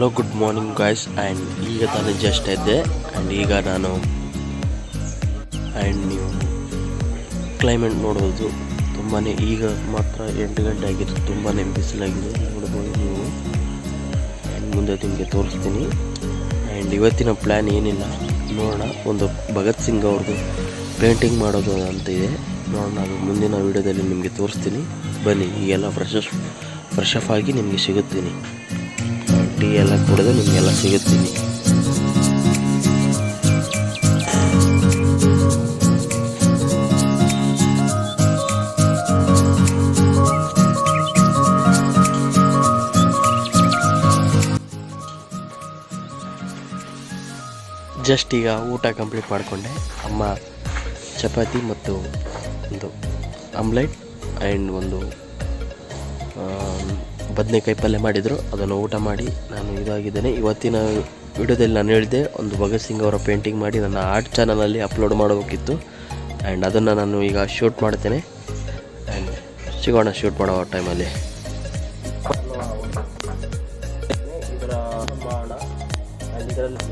Hello good morning guys and ಈಗ ತಾನೇ just ಎದ್ದೆ ಆ್ಯಂಡ್ ಈಗ ನಾನು ಆ್ಯಂಡ್ ನೀವು ಕ್ಲೈಮೇಟ್ ನೋಡ್ಬೋದು ತುಂಬಾ ಈಗ ಮಾತ್ರ ಎಂಟು ಗಂಟೆ ಆಗಿದೆ ತುಂಬಾ ಬಿಸಿಲಾಗಿದೆ ನೋಡ್ಬೋದು ನೀವು ಆ್ಯಂಡ್ ಮುಂದೆ ನಿಮಗೆ ತೋರಿಸ್ತೀನಿ ಆ್ಯಂಡ್ ಇವತ್ತಿನ ಪ್ಲ್ಯಾನ್ ಏನಿಲ್ಲ ನೋಡೋಣ ಒಂದು ಭಗತ್ ಸಿಂಗ್ ಅವ್ರದ್ದು ಪೇಂಟಿಂಗ್ ಮಾಡೋದು ಅಂತ ಇದೆ ನೋಡೋಣ ಅದು ಮುಂದಿನ ವೀಡಿಯೋದಲ್ಲಿ ನಿಮಗೆ ತೋರಿಸ್ತೀನಿ ಬನ್ನಿ ಈಗೆಲ್ಲ ಫ್ರೆಶ್ ಫ್ರೆಶ್ ಅಪ್ ಆಗಿ ನಿಮಗೆ ಸಿಗುತ್ತೀನಿ ಟೀ ಎಲ್ಲ ಕುಡಿದು ನಿಮಗೆಲ್ಲ ಸಿಗುತ್ತೀನಿ ಜಸ್ಟ್ ಈಗ ಊಟ ಕಂಪ್ಲೀಟ್ ಮಾಡಿಕೊಂಡೆ ಅಮ್ಮ ಚಪಾತಿ ಮತ್ತು ಒಂದು ಆಮ್ಲೆಟ್ ಆ್ಯಂಡ್ ಒಂದು ಬದನೆಕಾಯಿ ಪಲ್ಯ ಮಾಡಿದರು ಅದನ್ನು ಊಟ ಮಾಡಿ ನಾನು ಇದಾಗಿದ್ದೇನೆ ಇವತ್ತಿನ ವಿಡಿಯೋದಲ್ಲಿ ನಾನು ಹೇಳಿದೆ ಒಂದು ಭಗತ್ ಸಿಂಗ್ ಅವರ ಪೇಂಟಿಂಗ್ ಮಾಡಿ ನನ್ನ ಆರ್ಟ್ ಚಾನಲಲ್ಲಿ ಅಪ್ಲೋಡ್ ಮಾಡಬೇಕಿತ್ತು ಆ್ಯಂಡ್ ಅದನ್ನು ನಾನು ಈಗ ಶೂಟ್ ಮಾಡ್ತೇನೆ ಆ್ಯಂಡ್ ಸಿಗೋಣ ಶೂಟ್ ಮಾಡೋ ಟೈಮಲ್ಲಿ ಇದರ ಮಾಡೋಣ ಆ್ಯಂಡ್ ಇದರಲ್ಲಿ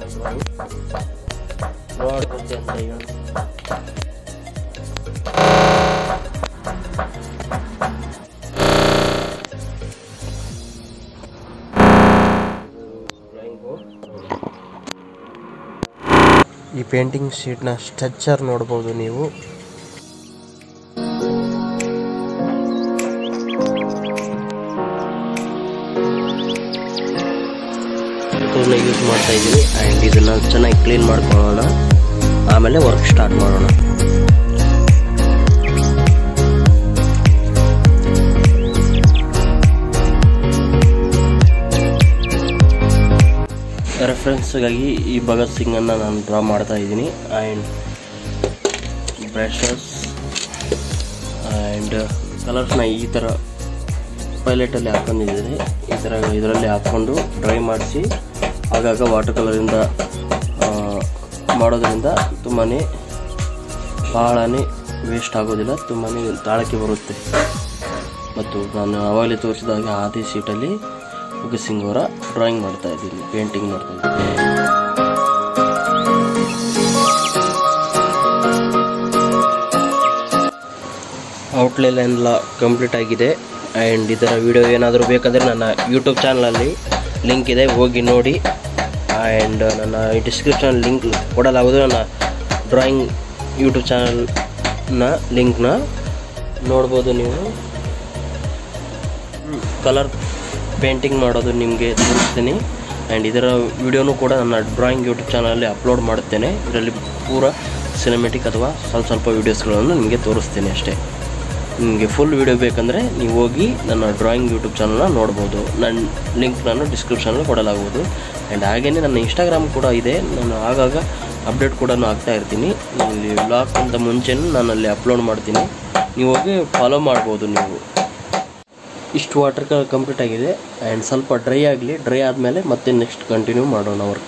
ನೋಡ್ಬೋದು ಅಂತ ಹೇಳಿ ಈ ಪೇಂಟಿಂಗ್ ಶೀಟ್ನ ಸ್ಟ್ರಕ್ಚರ್ ನೋಡ್ಬೋದು ನೀವು ಯೂಸ್ ಮಾಡ್ತಾ ಇದ್ದೀನಿ ಆ್ಯಂಡ್ ಇದನ್ನ ಚೆನ್ನಾಗಿ ಕ್ಲೀನ್ ಮಾಡ್ಕೊಳ್ಳೋಣ ಆಮೇಲೆ ವರ್ಕ್ ಸ್ಟಾರ್ಟ್ ಮಾಡೋಣ ರೆಫರೆನ್ಸ್ಗಾಗಿ ಈ ಭಗತ್ ಸಿಂಗನ್ನು ನಾನು ಡ್ರಾ ಮಾಡ್ತಾ ಇದ್ದೀನಿ ಆ್ಯಂಡ್ ಬ್ರಷಸ್ ಆ್ಯಂಡ್ ಕಲರ್ಸ್ನ ಈ ಥರ ಪೈಲೆಟಲ್ಲಿ ಹಾಕೊಂಡಿದ್ದೀನಿ ಈ ಥರ ಇದರಲ್ಲಿ ಹಾಕ್ಕೊಂಡು ಡ್ರೈ ಮಾಡಿಸಿ ಆಗಾಗ ವಾಟರ್ ಕಲರಿಂದ ಮಾಡೋದ್ರಿಂದ ತುಂಬಾ ಭಾಳನೇ ವೇಸ್ಟ್ ಆಗೋದಿಲ್ಲ ತುಂಬಾ ತಾಳಕ್ಕೆ ಬರುತ್ತೆ ಮತ್ತು ನಾನು ಅವಾಗಲೇ ತೋರಿಸಿದಾಗ ಆದಿ ಶೀಟಲ್ಲಿ ಭಗತ್ ಸಿಂಗ್ ಅವರ ಡ್ರಾಯಿಂಗ್ ಮಾಡ್ತಾ ಇದ್ದೀನಿ ಪೇಂಟಿಂಗ್ ಮಾಡ್ತಾ ಇದ್ದೀನಿ ಔಟ್ಲೈನ್ ಎಲ್ಲ ಕಂಪ್ಲೀಟ್ ಆಗಿದೆ ಆ್ಯಂಡ್ ಇದರ ವಿಡಿಯೋ ಏನಾದರೂ ಬೇಕಾದರೆ ನನ್ನ ಯೂಟ್ಯೂಬ್ ಚಾನಲಲ್ಲಿ ಲಿಂಕ್ ಇದೆ ಹೋಗಿ ನೋಡಿ ಆ್ಯಂಡ್ ನನ್ನ ಡಿಸ್ಕ್ರಿಪ್ಷನ್ ಲಿಂಕ್ ಕೊಡಲಾಗೋದು ನನ್ನ ಡ್ರಾಯಿಂಗ್ ಯೂಟ್ಯೂಬ್ ಚಾನಲ್ನ ಲಿಂಕ್ನ ನೋಡ್ಬೋದು ನೀವು ಕಲರ್ ಪೇಂಟಿಂಗ್ ಮಾಡೋದು ನಿಮಗೆ ತೋರಿಸ್ತೀನಿ ಆ್ಯಂಡ್ ಇದರ ವಿಡಿಯೋನು ಕೂಡ ನನ್ನ ಡ್ರಾಯಿಂಗ್ ಯೂಟ್ಯೂಬ್ ಚಾನಲಲ್ಲಿ ಅಪ್ಲೋಡ್ ಮಾಡುತ್ತೇನೆ ಇದರಲ್ಲಿ ಪೂರ ಸಿನಿಮೆಟಿಕ್ ಅಥವಾ ಸ್ವಲ್ಪ ಸ್ವಲ್ಪ ವೀಡಿಯೋಸ್ಗಳನ್ನು ನಿಮಗೆ ತೋರಿಸ್ತೀನಿ ಅಷ್ಟೇ ನಿಮಗೆ ಫುಲ್ ವಿಡಿಯೋ ಬೇಕಂದರೆ ನೀವು ಹೋಗಿ ನನ್ನ ಡ್ರಾಯಿಂಗ್ ಯೂಟ್ಯೂಬ್ ಚಾನಲ್ನ ನೋಡ್ಬೋದು ನನ್ನ ಲಿಂಕ್ ನಾನು ಡಿಸ್ಕ್ರಿಪ್ಷನಲ್ಲಿ ಕೊಡಲಾಗುವುದು ಆ್ಯಂಡ್ ಹಾಗೆಯೇ ನನ್ನ ಇನ್ಸ್ಟಾಗ್ರಾಮ್ ಕೂಡ ಇದೆ ನಾನು ಆಗಾಗ ಅಪ್ಡೇಟ್ ಕೂಡ ಆಗ್ತಾ ಇರ್ತೀನಿ ಇಲ್ಲಿ ಬ್ಲಾಗ್ ಅಂತ ಮುಂಚೆನೂ ನಾನು ಅಲ್ಲಿ ಅಪ್ಲೋಡ್ ಮಾಡ್ತೀನಿ ನೀವು ಹೋಗಿ ಫಾಲೋ ಮಾಡ್ಬೋದು ನೀವು ಇಷ್ಟು ವಾಟರ್ ಕಲರ್ ಕಂಪ್ಲೀಟ್ ಆಗಿದೆ ಆ್ಯಂಡ್ ಸ್ವಲ್ಪ ಡ್ರೈ ಆಗಲಿ ಡ್ರೈ ಆದಮೇಲೆ ಮತ್ತೆ ನೆಕ್ಸ್ಟ್ ಕಂಟಿನ್ಯೂ ಮಾಡೋಣ ವರ್ಕ್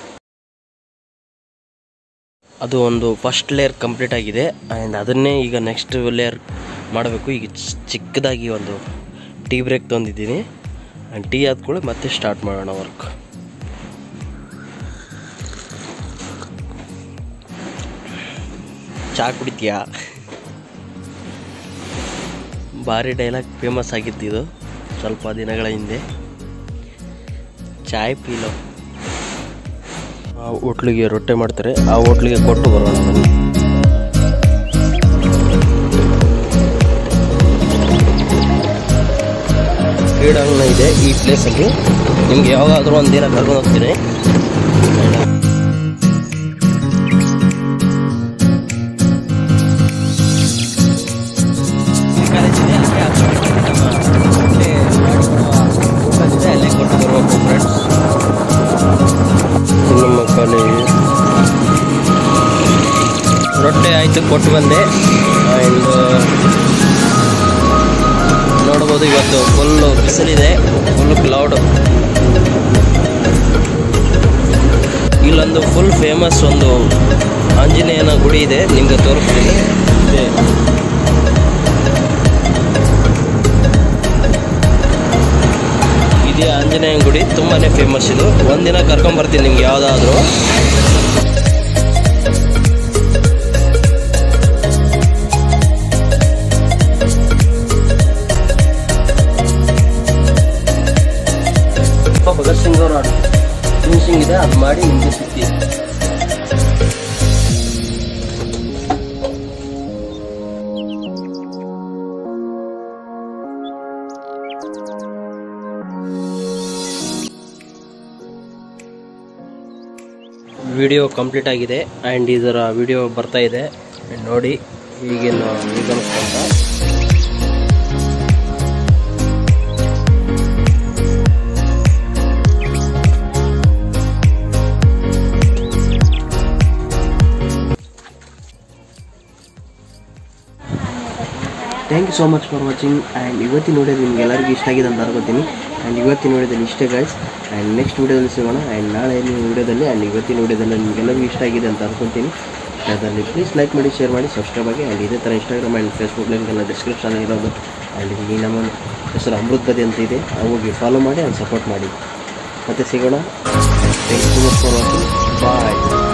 ಅದು ಒಂದು ಫಸ್ಟ್ ಲೇಯರ್ ಕಂಪ್ಲೀಟ್ ಆಗಿದೆ ಆ್ಯಂಡ್ ಅದನ್ನೇ ಈಗ ನೆಕ್ಸ್ಟ್ ಲೇಯರ್ ಮಾಡಬೇಕು ಈಗ ಚಿಕ್ಕದಾಗಿ ಒಂದು ಟೀ ಬ್ರೇಕ್ ತಂದಿದ್ದೀನಿ ಆ್ಯಂಡ್ ಟೀ ಆದ ಕೂಡ ಮತ್ತೆ ಸ್ಟಾರ್ಟ್ ಮಾಡೋಣ ವರ್ಕ್ ಚಹಾ ಕುಡಿತೀಯಾ ಭಾರಿ ಡೈಲಾಗ್ ಫೇಮಸ್ ಆಗಿದ್ದು ಸ್ವಲ್ಪ ದಿನಗಳ ಹಿಂದೆ ಚಾಯ್ ಪೀಲೋ ಆ ಹೋಟ್ಲಿಗೆ ರೊಟ್ಟೆ ಮಾಡ್ತಾರೆ ಆ ಹೋಟ್ಲಿಗೆ ಕೊಟ್ಟು ಬರೋಣ ಬನ್ನಿ ಕ್ರೀಡಾಂಗಣ ಇದೆ ಈ ಪ್ಲೇಸಲ್ಲಿ ನಿಮ್ಗೆ ಯಾವಾಗಾದರೂ ಒಂದು ದಿನ ಕರ್ಕೊಂಡು ಹೋಗ್ತೀನಿ ಅಲ್ಲೇ ಕೊಟ್ಟು ಬರಬೇಕು ಫ್ರೆಂಡ್ಸ್ ನಮ್ಮ ಕಾಲೇಜ್ ರೊಟ್ಟೆ ಆಯಿತು ಕೊಟ್ಟು ಬಂದೆ ಆ್ಯಂಡ್ ನೋಡ್ಬೋದು ಇವತ್ತು ಫುಲ್ಲು ಬಿಸಿಲಿದೆ ಫುಲ್ ಕ್ಲೌಡ್ ಇಲ್ಲೊಂದು ಫುಲ್ ಫೇಮಸ್ ಒಂದು ಆಂಜನೇಯನ ಗುಡಿ ಇದೆ ನಿಮಗೆ ತೋರಿಸ್ತೀನಿ ಇದೆ. ಇದೆ ಆಂಜನೇಯನ ಗುಡಿ ತುಂಬಾ ಫೇಮಸ್ ಇದು ಒಂದಿನ ಕರ್ಕೊಂಬರ್ತೀನಿ ನಿಮ್ಗೆ ಯಾವುದಾದ್ರೂ ಭಗತ್ ಸಿಂಗ್ ಅವರ ಫಿನಿಶಿಂಗ್ ಇದೆ ಅದು ಮಾಡಿ ನಿಮಗೆ ಸಿಕ್ತಿ ವಿಡಿಯೋ ಕಂಪ್ಲೀಟ್ ಆಗಿದೆ ಆ್ಯಂಡ್ ಇದರ ವಿಡಿಯೋ ಬರ್ತಾ ಇದೆ And ನೋಡಿ ಈಗಿನ ಈಗ ಅನ್ಸ್ಕೊಂತ thank you so much for watching and ಇವತ್ತಿನ ನೋಡೋದು ನಿಮ್ಗೆ ಎಲ್ಲರಿಗೂ ಇಷ್ಟ ಆಗಿದೆ ಅಂತ ಅನ್ಕೋತೀನಿ ಆ್ಯಂಡ್ ಇವತ್ತಿನ ನೋಡೋದಲ್ಲಿ ಇಷ್ಟೇ ಗಾಯ್ಸ್ ಆ್ಯಂಡ್ ನೆಕ್ಸ್ಟ್ ವೀಡಿಯೋದಲ್ಲಿ ಸಿಗೋಣ ಆ್ಯಂಡ್ ನಾಳೆ ನೀವು ವೀಡಿಯೋದಲ್ಲಿ ಆ್ಯಂಡ್ ಇವತ್ತಿನ ವೀಡಿಯೋದಲ್ಲಿ ನಿಮಗೆಲ್ಲರಿಗೂ ಇಷ್ಟ ಆಗಿದೆ ಅಂತ ಅನ್ಕೊತೀನಿ ಅದರಲ್ಲಿ ಪ್ಲೀಸ್ ಲೈಕ್ ಮಾಡಿ ಶೇರ್ ಮಾಡಿ ಸಬ್ಸ್ಕ್ರೈಬ್ ಆಗಿ ಆ್ಯಂಡ್ ಇದೇ ಥರ ಇನ್ಸ್ಟಾಗ್ರಾಮ್ ಆ್ಯಂಡ್ ಫೇಸ್ಬುಕ್ ಲಿಂಕ್ ಎಲ್ಲ ಡಿಸ್ಕ್ರಿಪ್ಷನ್ ಇರೋದು ಆ್ಯಂಡ್ ಇಲ್ಲಿ ನಮ್ಮ ಹೆಸರು ಅಮೃತ್ ಬದಿ ಅಂತ ಇದೆ ಹೋಗಿ ಫಾಲೋ ಮಾಡಿ ಆ್ಯಂಡ್ ಸಪೋರ್ಟ್ ಮಾಡಿ ಮತ್ತೆ ಸಿಗೋಣ thank you so much for watching bye